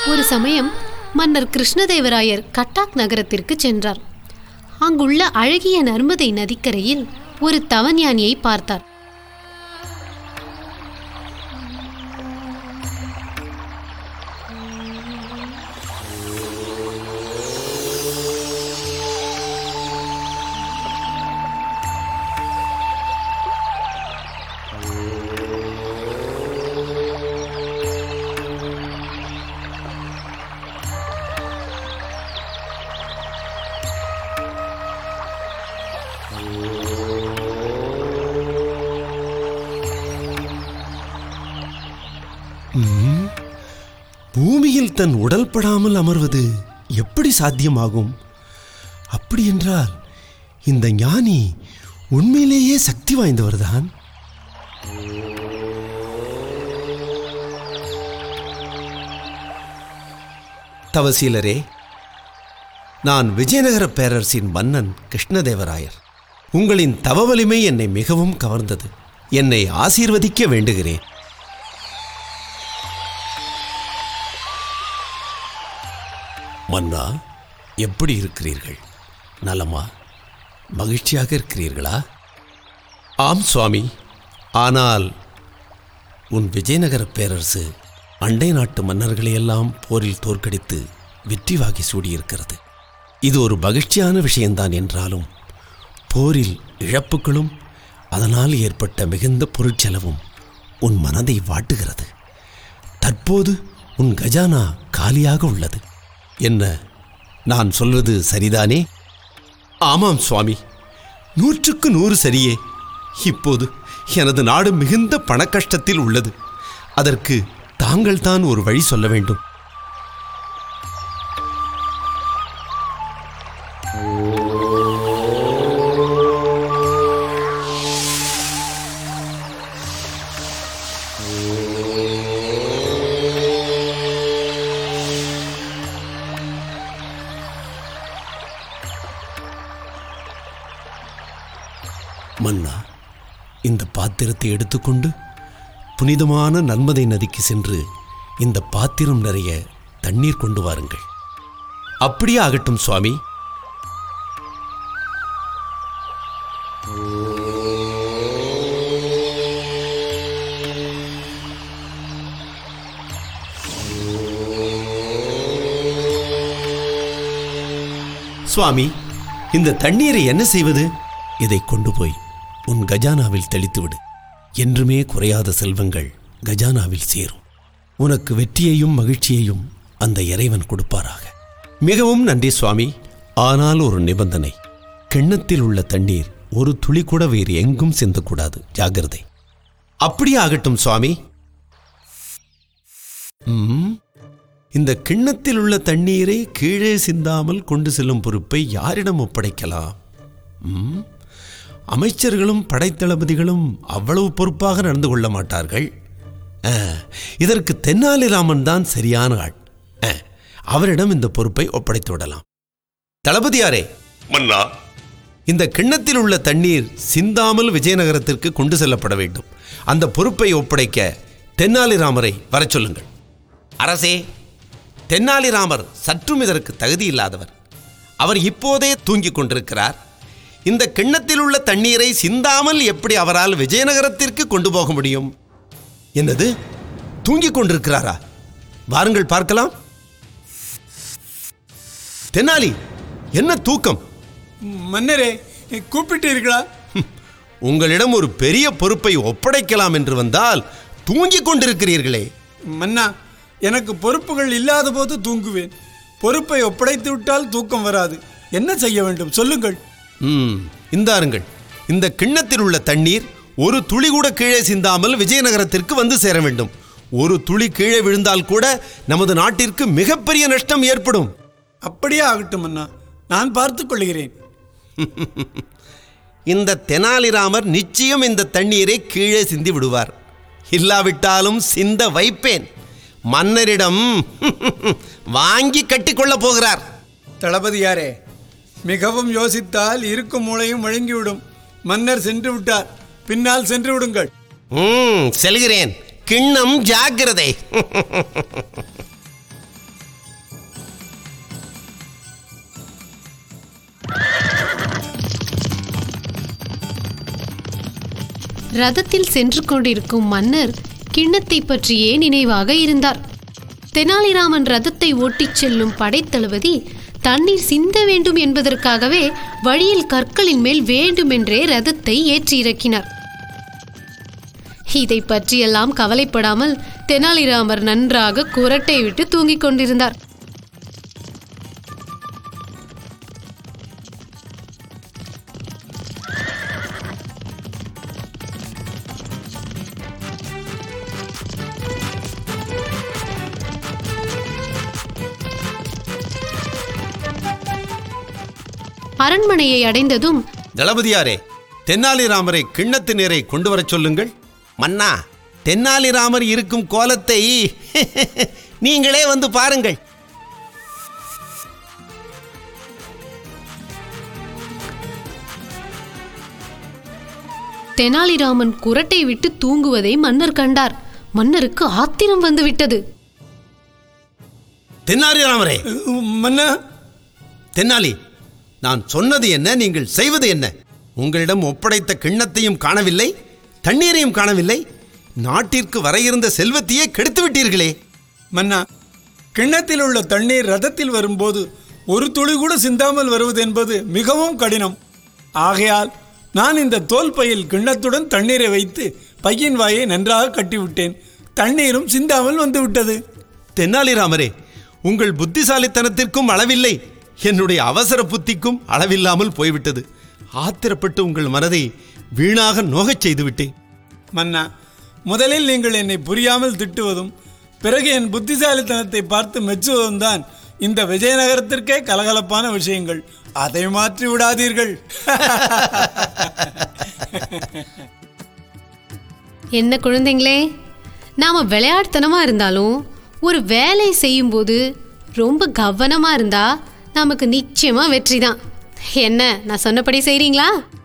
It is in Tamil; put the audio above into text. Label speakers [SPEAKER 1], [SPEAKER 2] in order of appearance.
[SPEAKER 1] ஒரு சமயம் மன்னர் கிருஷ்ணதேவராயர் கட்டாக் நகரத்திற்கு சென்றார் அங்குள்ள அழகிய நர்மதை நதிக்கரையில் ஒரு தவஞானியை பார்த்தார்
[SPEAKER 2] பூமியில் தன் உடல் படாமல் அமர்வது எப்படி சாத்தியமாகும் அப்படி என்றால் இந்த ஞானி உண்மையிலேயே சக்தி வாய்ந்தவர்தான் தவசீலரே நான் விஜயநகர பேரரசின் மன்னன் கிருஷ்ணதேவராயர் உங்களின் தவ வலிமை என்னை மிகவும் கவர்ந்தது என்னை ஆசீர்வதிக்க வேண்டுகிறேன் மன்னா எப்படி இருக்கிறீர்கள் நலமா மகிழ்ச்சியாக இருக்கிறீர்களா ஆம் சுவாமி ஆனால் உன் விஜயநகர பேரரசு அண்டை நாட்டு மன்னர்களையெல்லாம் போரில் தோற்கடித்து வெற்றி வாகி சூடியிருக்கிறது இது ஒரு மகிழ்ச்சியான விஷயம்தான் என்றாலும் போரில் இழப்புகளும் அதனால் ஏற்பட்ட மிகுந்த பொருட்செலவும் உன் மனதை வாட்டுகிறது தற்போது உன் கஜானா காலியாக உள்ளது என்ன நான் சொல்வது சரிதானே ஆமாம் சுவாமி நூற்றுக்கு நூறு சரியே இப்போது எனது நாடு மிகுந்த பணக்கஷ்டத்தில் உள்ளது அதற்கு தாங்கள் தான் ஒரு வழி சொல்ல வேண்டும் மன்னா இந்த பாத்திரத்தை எடுத்துக்கொண்டு புனிதமான நர்மதை நதிக்கு சென்று இந்த பாத்திரம் நிறைய தண்ணீர் கொண்டு வாருங்கள் அப்படியே ஆகட்டும் சுவாமி சுவாமி இந்த தண்ணீரை என்ன செய்வது இதை கொண்டு போய் உன் கஜானாவில் தெளித்துவிடு என்றுமே குறையாத செல்வங்கள் கஜானாவில் சேரும் உனக்கு வெற்றியையும் மகிழ்ச்சியையும் அந்த இறைவன் கொடுப்பாராக மிகவும் நன்றி சுவாமி ஆனால் ஒரு நிபந்தனை கிண்ணத்தில் உள்ள தண்ணீர் ஒரு துளி கூட வேறு எங்கும் சிந்தக்கூடாது ஜாகிரதை அப்படியே ஆகட்டும் சுவாமி ம், இந்த கிண்ணத்தில் உள்ள தண்ணீரை கீழே சிந்தாமல் கொண்டு செல்லும் பொறுப்பை யாரிடம் ஒப்படைக்கலாம் ம், அமைச்சர்களும் படைத்தளபதிகளும் அவ்வளவு பொறுப்பாக நடந்து கொள்ள மாட்டார்கள் ஆ, இதற்கு தென்னாலிராமன் தான் சரியான ஆள் ஆ, அவரிடம் இந்த பொறுப்பை ஒப்படைத்து விடலாம் தளபதியாரே
[SPEAKER 3] மன்னா
[SPEAKER 2] இந்த கிண்ணத்தில் உள்ள தண்ணீர் சிந்தாமல் விஜயநகரத்திற்கு கொண்டு செல்லப்பட வேண்டும் அந்த பொறுப்பை ஒப்படைக்க தென்னாலிராமரை வரச் சொல்லுங்கள் அரசே தென்னாலிராமர் சற்றும் இதற்கு தகுதி இல்லாதவர் அவர் இப்போதே தூங்கிக் கொண்டிருக்கிறார் இந்த கிண்ணத்தில் உள்ள தண்ணீரை சிந்தாமல் எப்படி அவரால் விஜயநகரத்திற்கு கொண்டு போக முடியும் என்னது தூங்கிக் கொண்டிருக்கிறாரா வாருங்கள் பார்க்கலாம் தென்னாலி என்ன தூக்கம்
[SPEAKER 4] மன்னரே கூப்பிட்டீர்களா
[SPEAKER 2] உங்களிடம் ஒரு பெரிய பொறுப்பை ஒப்படைக்கலாம் என்று வந்தால் தூங்கிக் கொண்டிருக்கிறீர்களே
[SPEAKER 4] மன்னா எனக்கு பொறுப்புகள் இல்லாத போது தூங்குவேன் பொறுப்பை ஒப்படைத்து விட்டால் தூக்கம் வராது என்ன செய்ய வேண்டும் சொல்லுங்கள்
[SPEAKER 2] ம் இந்தாருங்கள் இந்த கிண்ணத்தில் உள்ள தண்ணீர் ஒரு துளி கூட கீழே சிந்தாமல் விஜயநகரத்திற்கு வந்து சேர வேண்டும் ஒரு துளி கீழே விழுந்தால் கூட நமது நாட்டிற்கு மிகப்பெரிய நஷ்டம் ஏற்படும்
[SPEAKER 4] அப்படியே ஆகட்டும் மன்னா நான் பார்த்துக் கொள்கிறேன்
[SPEAKER 2] இந்த தெனாலிராமர் நிச்சயம் இந்த தண்ணீரை கீழே சிந்தி விடுவார் இல்லாவிட்டாலும் சிந்த வைப்பேன் மன்னரிடம் வாங்கி கட்டிக்கொள்ளப் போகிறார்
[SPEAKER 4] தளபதியாரே மிகவும் யோசித்தால் இருக்கும் மூளையும் முழங்கிவிடும் மன்னர் சென்று விட்டார் பின்னால் சென்று விடுங்கள்
[SPEAKER 2] ம் செல்கிறேன் கிண்ணம் ஜாக்கிரதை
[SPEAKER 1] ரதத்தில் சென்று கொண்டிருக்கும் மன்னர் கிண்ணத்தை பற்றியே நினைவாக இருந்தார் தெனாலிராமன் ரதத்தை ஓட்டிச் செல்லும் படைத்தளபதி தண்ணீர் சிந்த வேண்டும் என்பதற்காகவே வழியில் கற்களின் மேல் வேண்டுமென்றே ரதத்தை ஏற்றி இறக்கினார் இதை பற்றியெல்லாம் கவலைப்படாமல் தெனாலிராமர் நன்றாக குரட்டை விட்டு தூங்கிக் கொண்டிருந்தார் அரண்மனையை அடைந்ததும்
[SPEAKER 2] தளபதியாரே தென்னாலிராமரை கிண்ணத்து நீரை கொண்டு வரச் சொல்லுங்கள் மன்னா தென்னாலிராமர் இருக்கும் கோலத்தை நீங்களே வந்து பாருங்கள்
[SPEAKER 1] தெனாலிராமன் குரட்டை விட்டு தூங்குவதை மன்னர் கண்டார் மன்னருக்கு ஆத்திரம் வந்துவிட்டது
[SPEAKER 2] தென்னாலிராமரே
[SPEAKER 4] மன்னா
[SPEAKER 2] தென்னாலி நான் சொன்னது என்ன நீங்கள் செய்வது என்ன உங்களிடம் ஒப்படைத்த கிண்ணத்தையும் காணவில்லை தண்ணீரையும் காணவில்லை நாட்டிற்கு வர இருந்த செல்வத்தையே கெடுத்து விட்டீர்களே
[SPEAKER 4] மன்னா கிண்ணத்தில் உள்ள தண்ணீர் ரதத்தில் வரும்போது ஒரு துளி கூட சிந்தாமல் வருவது என்பது மிகவும் கடினம் ஆகையால் நான் இந்த தோல் பையில் கிண்ணத்துடன் தண்ணீரை வைத்து பையின் வாயை நன்றாக கட்டிவிட்டேன் தண்ணீரும் சிந்தாமல் வந்துவிட்டது
[SPEAKER 2] தென்னாலிராமரே உங்கள் புத்திசாலித்தனத்திற்கும் அளவில்லை என்னுடைய அவசர புத்திக்கும் அளவில்லாமல் போய்விட்டது ஆத்திரப்பட்டு உங்கள் மனதை வீணாக நோகச் செய்து விட்டேன்
[SPEAKER 4] மன்னா முதலில் நீங்கள் என்னை புரியாமல் திட்டுவதும் பிறகு என் புத்திசாலித்தனத்தை பார்த்து மெச்சுவதும் தான் இந்த விஜயநகரத்திற்கே கலகலப்பான விஷயங்கள் அதை மாற்றி விடாதீர்கள்
[SPEAKER 1] என்ன குழந்தைங்களே நாம விளையாட்டுத்தனமா இருந்தாலும் ஒரு வேலை செய்யும்போது ரொம்ப கவனமா இருந்தா நமக்கு நிச்சயமா வெற்றி தான் என்ன நான் சொன்னபடி செய்றீங்களா